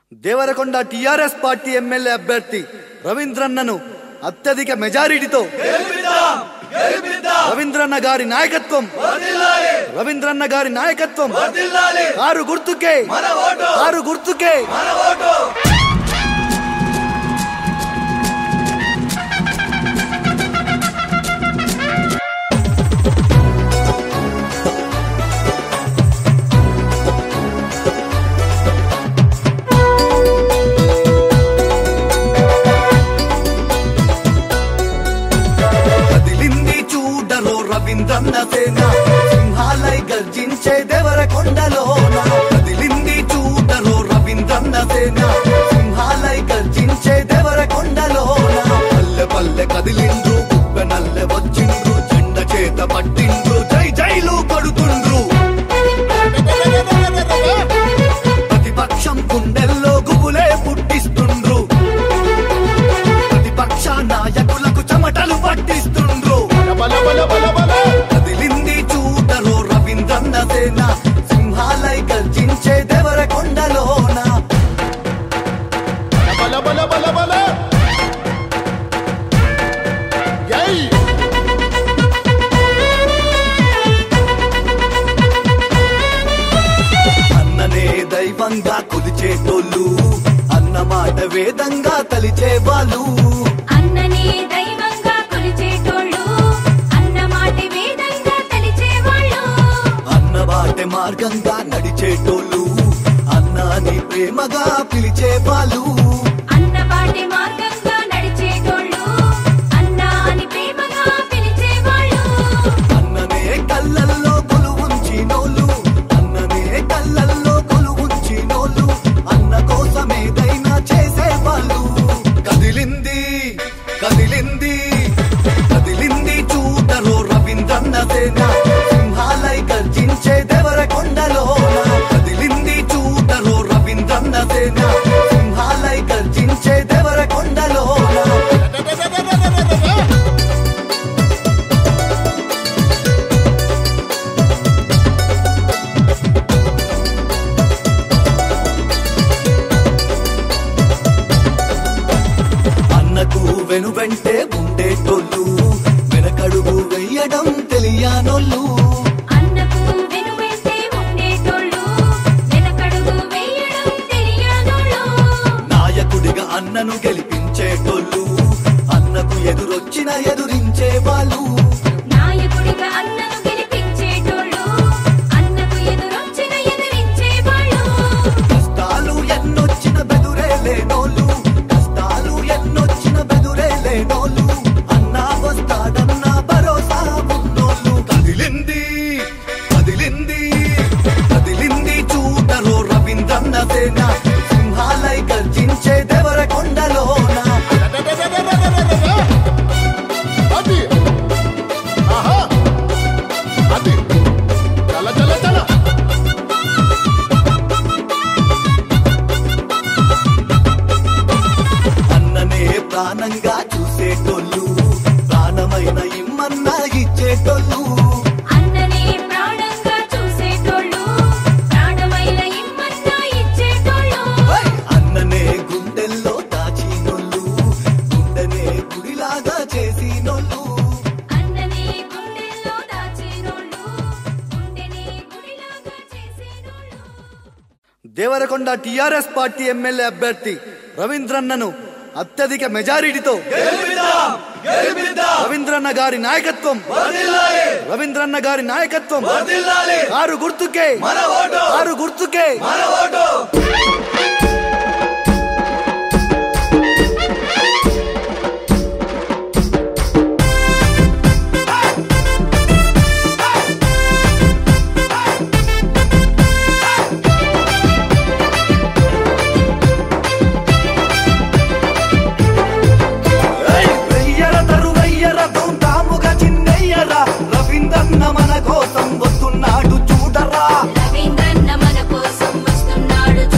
Devarakonda TRS party MLA అభ్యర్థి రవీంద్రన్నను అత్యధిక మెజారిటీతో రవీంద్రన్న గారి నాయకత్వం రవీంద్రన్న గారి నాయకత్వం కారు గుర్తుకే కారు గుర్తుకే కదిలింది చూడరో రవీంద్రన్న సేన సింహాలై గర్జించే దేవరకొండలోన కదిలింది చూడరో రవీంద్రన్న సేన సింహాలై గర్జించే దేవరకొండలోన పల్లె పల్లె కదిలిండ్రు కుప్ప నల్లె వచ్చిండ్రు చెండ చేత పట్టిండ్రు జై జైలు కొడుతుండ్రు ప్రతిపక్షం గుండెల్లో గుబులే పుట్టిస్తుండ్రు ప్రతిపక్ష నాయకులకు చెమటలు పట్టిస్తుండ్రు బల బల బల బల కదిలింది చూడలో రవీంద్రన్న సేన సింహాలై గర్జించే దేవరకొండలోన బల బల బల బల యై అన్ననే దైవంగా కొలిచేటోళ్ళు అన్న మాట వేదంగా తలిచే వాళ్ళు అన్ననే దైవంగా కొలిచేటోళ్ళు అన్న మాటి వేదంగా తలిచేవాళ్ళు అన్న బాటె మార్గంగా నడిచేటోళ్ళు అన్నాని ప్రేమగా పిలిచే వాళ్ళు అన్న పాటి మార్గంగా నడిచేటోళ్ళు అన్న అని ప్రేమగా పిలిచేవాళ్ళు అన్ననే కళ్ళల్లో కొలువుంచినోళ్ళు అన్ననే కళ్ళల్లో కొలువుంచినోళ్ళు అన్న కోసమేదైనా చేసేవాళ్ళు కదిలింది కదిలింది కదిలింది చూడరో రవీంద్రన్న సేన సింహాలై గర్జించే దేవరకొండలోన కదిలింది చూడరో రవీంద్రన్న సేన సింహాలై గర్జించే దేవరకొండలోన అన్నకు వెనువెంటే ఉండేటోళ్ళు వెనకడుగు వెయ్యడం తెలియనోళ్ళు అన్నకు వెనువెంటే ఉండేటోళ్ళు వెనకడుగు వేయడం తెలియనోళ్ళు నాయకుడిగా అన్నను గెలిపించేటోళ్ళు అన్నకు ఎదురొచ్చిన ఎదురించే వాళ్ళు నాయకుడిగా అన్నను గెలిపించేటోళ్ళు అన్నకు ఎదురొచ్చిన ఎదిరించేవాళ్ళు కష్టాలు ఎన్నొచ్చిన బెదురే లేనోళ్ళు కష్టాలు ఎన్నొచ్చిన బెదురే లేనోళ్ళు అన్నా వస్తాడన్న భరోసా ఉన్నోళ్ళు కదిలింది కదిలింది కదిలింది చూడరో రవీంద్రన్న సేన సింహాలై గర్జించే దేవరకొండలోన అది ఆహా అది చల చల చల అన్ననే ప్రాణంగా చూసేటోళ్ళు ప్రాణమైన ఇమ్మన్నా ఇచ్చేటోళ్ళు అన్ననే ప్రాణంగా చూసేటోళ్ళు ప్రాణమైన ఇమ్మన్నా ఇచ్చేటోళ్ళు హై! అన్ననే గుండెల్లో దాచినోళ్ళు గుండెనే గుడిలాగా చేసినోళ్ళు అన్ననే గుండెల్లో దాచేనోళ్ళు గుండెనే గుడిలాగా చేసేనోళ్ళు దేవరకొండ టిఆర్ఎస్ పార్టీ ఎమ్మెల్యే అభ్యర్థి రవీంద్రన్నను అత్యధిక మెజారిటీతో రవీంద్రన్న గారి నాయకత్వం రవీంద్రన్న గారి నాయకత్వం కారు గుర్తుకే కారు గుర్తుకే ఏయ్! వెయ్యర తరువయ్యర ధూమ్ధాముగా చిన్నయ్యర రవీంద్రన్న మన కోసం వస్తున్నాడు చూడరా రవీంద్రన్న మన కోసం వస్తున్నాడు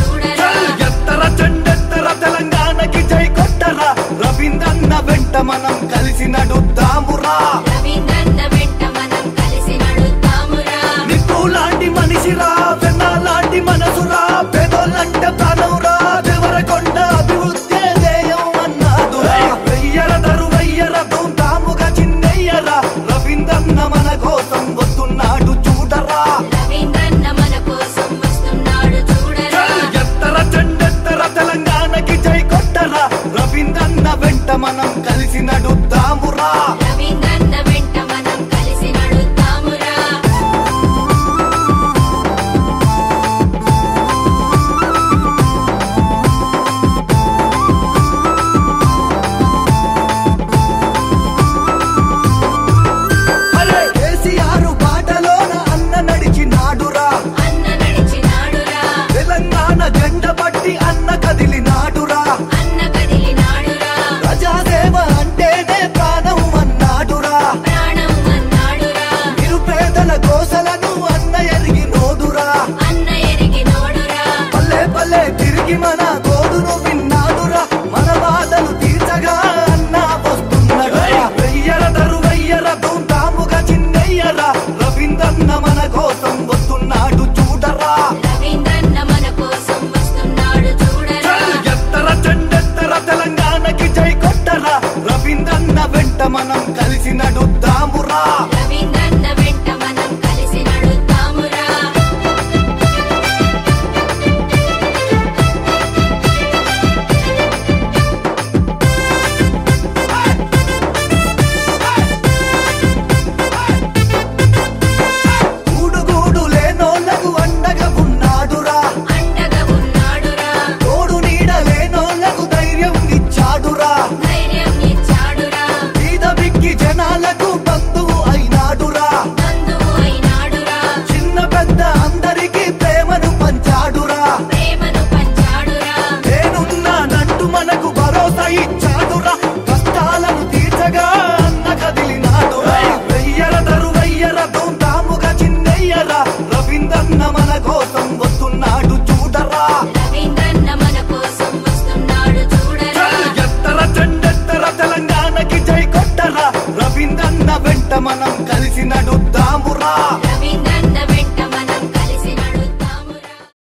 ఆగి మన గోడును విన్నాడురా మన బాధను తీర్చగా అన్న వస్తున్నాడురా వెయ్యర తరు వెయ్యర ధూమ్ధాముగా చిన్నయ్యరా రవీంద్రన్న మన కోసం వస్తున్నాడు చూడరా రవీంద్రన్న మన కోసం వస్తున్నాడు చూడరా చల్ ఎత్తర చెండెత్తర తెలంగాణకి జై కొట్టరా రవీంద్రన్న వెంట మనం కలిసి నడుద్దామురా రవీంద్రన్న వెంట మనం కలిసి నడుద్దామురా గూడు గూడు లేనోళ్ళకు అండగా ఉన్నాడురా అండగా ఉన్నాడురా తోడు నీడ లేనోళ్ళకు ధైర్యం ఇచ్చాడురా ధైర్యం ఇచ్చాడురా బీద బిక్కి జనాలకు బంధువు అయినాడురా బంధువు అయినాడురా చిన్న పెద్ద అందరికీ ప్రేమను పంచాడురా ప్రేమను పంచాడురా నేనున్నానంటూ మనకు భరోసా ఇచ్చాడురా కష్టాలను తీర్చగా అన్న కదిలినాడురా వెయ్యర తరు వెయ్యర ధూమ్ధాముగా చిన్నయ్యరా రవీంద్రన్న మన కోసం వస్తున్నాడు చూడరా రవీంద్రన్న మన కోసం వస్తున్నాడు చూడరా చల్ ఎత్తర చెండెత్తర తెలంగాణకి జై కొట్టరా రవీంద్రన్న వెంట మనం కలిసి నడుద్దామురా